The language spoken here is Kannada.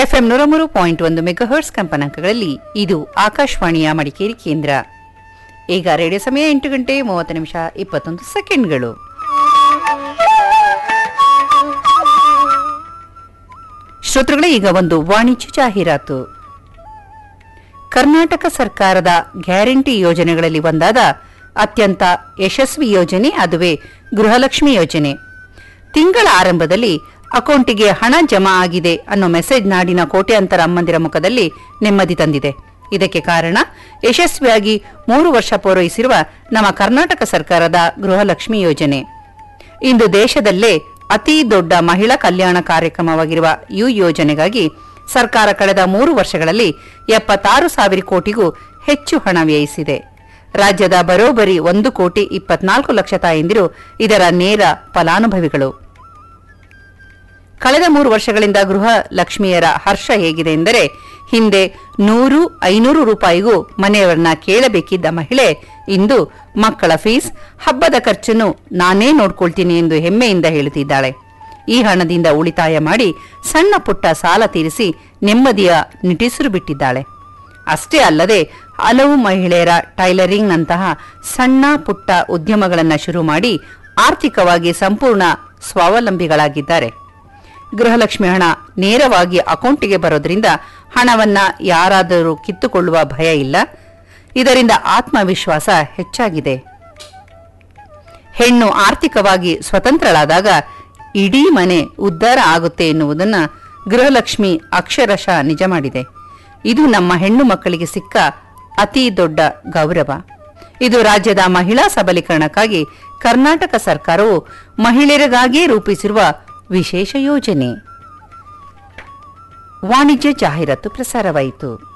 ಎಫ್ಎಂ ನೂರ ಮೂರು ಪಾಯಿಂಟ್ ಒಂದು ಮೆಗಾಹರ್ಟ್ಸ್ ಕಂಪನಾಂಕಗಳಲ್ಲಿ ಇದು ಆಕಾಶವಾಣಿಯ ಮಡಿಕೇರಿ ಕೇಂದ್ರ ಈಗ ರೇಡಿಯೋ ಸಮಯ ಎಂಟು ಗಂಟೆ ಮೂವತ್ತು ನಿಮಿಷ ಇಪ್ಪತ್ತೊಂದು ಸೆಕೆಂಡ್ಗಳು ಶ್ರೋತೃಗಳೇ ಈಗ ಒಂದು ವಾಣಿಜ್ಯ ಜಾಹೀರಾತು ಕರ್ನಾಟಕ ಸರ್ಕಾರದ ಗ್ಯಾರಂಟಿ ಯೋಜನೆಗಳಲ್ಲಿ ಒಂದಾದ ಅತ್ಯಂತ ಯಶಸ್ವಿ ಯೋಜನೆ ಅದುವೇ ಗೃಹಲಕ್ಷ್ಮಿ ಯೋಜನೆ ತಿಂಗಳ ಆರಂಭದಲ್ಲಿ ಅಕೌಂಟಿಗೆ ಹಣ ಜಮಾ ಆಗಿದೆ ಅನ್ನೋ ಮೆಸೇಜ್ ನಾಡಿನ ಕೋಟ್ಯಾಂತರ ಅಮ್ಮಂದಿರ ಮುಖದಲ್ಲಿ ನೆಮ್ಮದಿ ತಂದಿದೆ ಇದಕ್ಕೆ ಕಾರಣ ಯಶಸ್ವಿಯಾಗಿ ಮೂರು ವರ್ಷ ಪೂರೈಸಿರುವ ನಮ್ಮ ಕರ್ನಾಟಕ ಸರ್ಕಾರದ ಗೃಹಲಕ್ಷ್ಮಿ ಯೋಜನೆ ಇಂದು ದೇಶದಲ್ಲೇ ಅತಿ ದೊಡ್ಡ ಮಹಿಳಾ ಕಲ್ಯಾಣ ಕಾರ್ಯಕ್ರಮವಾಗಿರುವ ಈ ಯೋಜನೆಗಾಗಿ ಸರ್ಕಾರ ಕಳೆದ ಮೂರು ವರ್ಷಗಳಲ್ಲಿ ಎಪ್ಪತ್ತಾರು ಸಾವಿರ ಕೋಟಿಗೂ ಹೆಚ್ಚು ಹಣ ವ್ಯಯಿಸಿದೆ ರಾಜ್ಯದ ಬರೋಬ್ಬರಿ ಒಂದು ಕೋಟಿ ಇಪ್ಪತ್ನಾಲ್ಕು ಲಕ್ಷ ತಾಯಂದಿರು ಇದರ ನೇರ ಫಲಾನುಭವಿಗಳು ಕಳೆದ ಮೂರು ವರ್ಷಗಳಿಂದ ಗೃಹ ಲಕ್ಷ್ಮಿಯರ ಹರ್ಷ ಹೇಗಿದೆ ಎಂದರೆ ಹಿಂದೆ ನೂರು ಐನೂರು ರೂಪಾಯಿಗೂ ಮನೆಯವರನ್ನ ಕೇಳಬೇಕಿದ್ದ ಮಹಿಳೆ ಇಂದು ಮಕ್ಕಳ ಫೀಸ್ ಹಬ್ಬದ ಖರ್ಚನ್ನು ನಾನೇ ನೋಡ್ಕೊಳ್ತೀನಿ ಎಂದು ಹೆಮ್ಮೆಯಿಂದ ಹೇಳುತ್ತಿದ್ದಾಳೆ ಈ ಹಣದಿಂದ ಉಳಿತಾಯ ಮಾಡಿ ಸಣ್ಣ ಪುಟ್ಟ ಸಾಲ ತೀರಿಸಿ ನೆಮ್ಮದಿಯ ನಿಟ್ಟಿಸಿರು ಬಿಟ್ಟಿದ್ದಾಳೆ ಅಷ್ಟೇ ಅಲ್ಲದೆ ಹಲವು ಮಹಿಳೆಯರ ಟೈಲರಿಂಗ್ನಂತಹ ಸಣ್ಣ ಪುಟ್ಟ ಉದ್ಯಮಗಳನ್ನು ಶುರು ಮಾಡಿ ಆರ್ಥಿಕವಾಗಿ ಸಂಪೂರ್ಣ ಸ್ವಾವಲಂಬಿಗಳಾಗಿದ್ದಾರೆ ಗೃಹಲಕ್ಷ್ಮಿ ಹಣ ನೇರವಾಗಿ ಅಕೌಂಟಿಗೆ ಬರೋದ್ರಿಂದ ಹಣವನ್ನ ಯಾರಾದರೂ ಕಿತ್ತುಕೊಳ್ಳುವ ಭಯ ಇಲ್ಲ ಇದರಿಂದ ಆತ್ಮವಿಶ್ವಾಸ ಹೆಚ್ಚಾಗಿದೆ ಹೆಣ್ಣು ಆರ್ಥಿಕವಾಗಿ ಸ್ವತಂತ್ರಳಾದಾಗ ಇಡೀ ಮನೆ ಉದ್ಧಾರ ಆಗುತ್ತೆ ಎನ್ನುವುದನ್ನು ಗೃಹಲಕ್ಷ್ಮಿ ಅಕ್ಷರಶಃ ನಿಜ ಮಾಡಿದೆ ಇದು ನಮ್ಮ ಹೆಣ್ಣು ಮಕ್ಕಳಿಗೆ ಸಿಕ್ಕ ಅತಿ ದೊಡ್ಡ ಗೌರವ ಇದು ರಾಜ್ಯದ ಮಹಿಳಾ ಸಬಲೀಕರಣಕ್ಕಾಗಿ ಕರ್ನಾಟಕ ಸರ್ಕಾರವು ಮಹಿಳೆಯರಿಗಾಗಿಯೇ ರೂಪಿಸಿರುವ ವಿಶೇಷ ಯೋಜನೆ ವಾಣಿಜ್ಯ ಜಾಹೀರಾತು ಪ್ರಸಾರವಾಯಿತು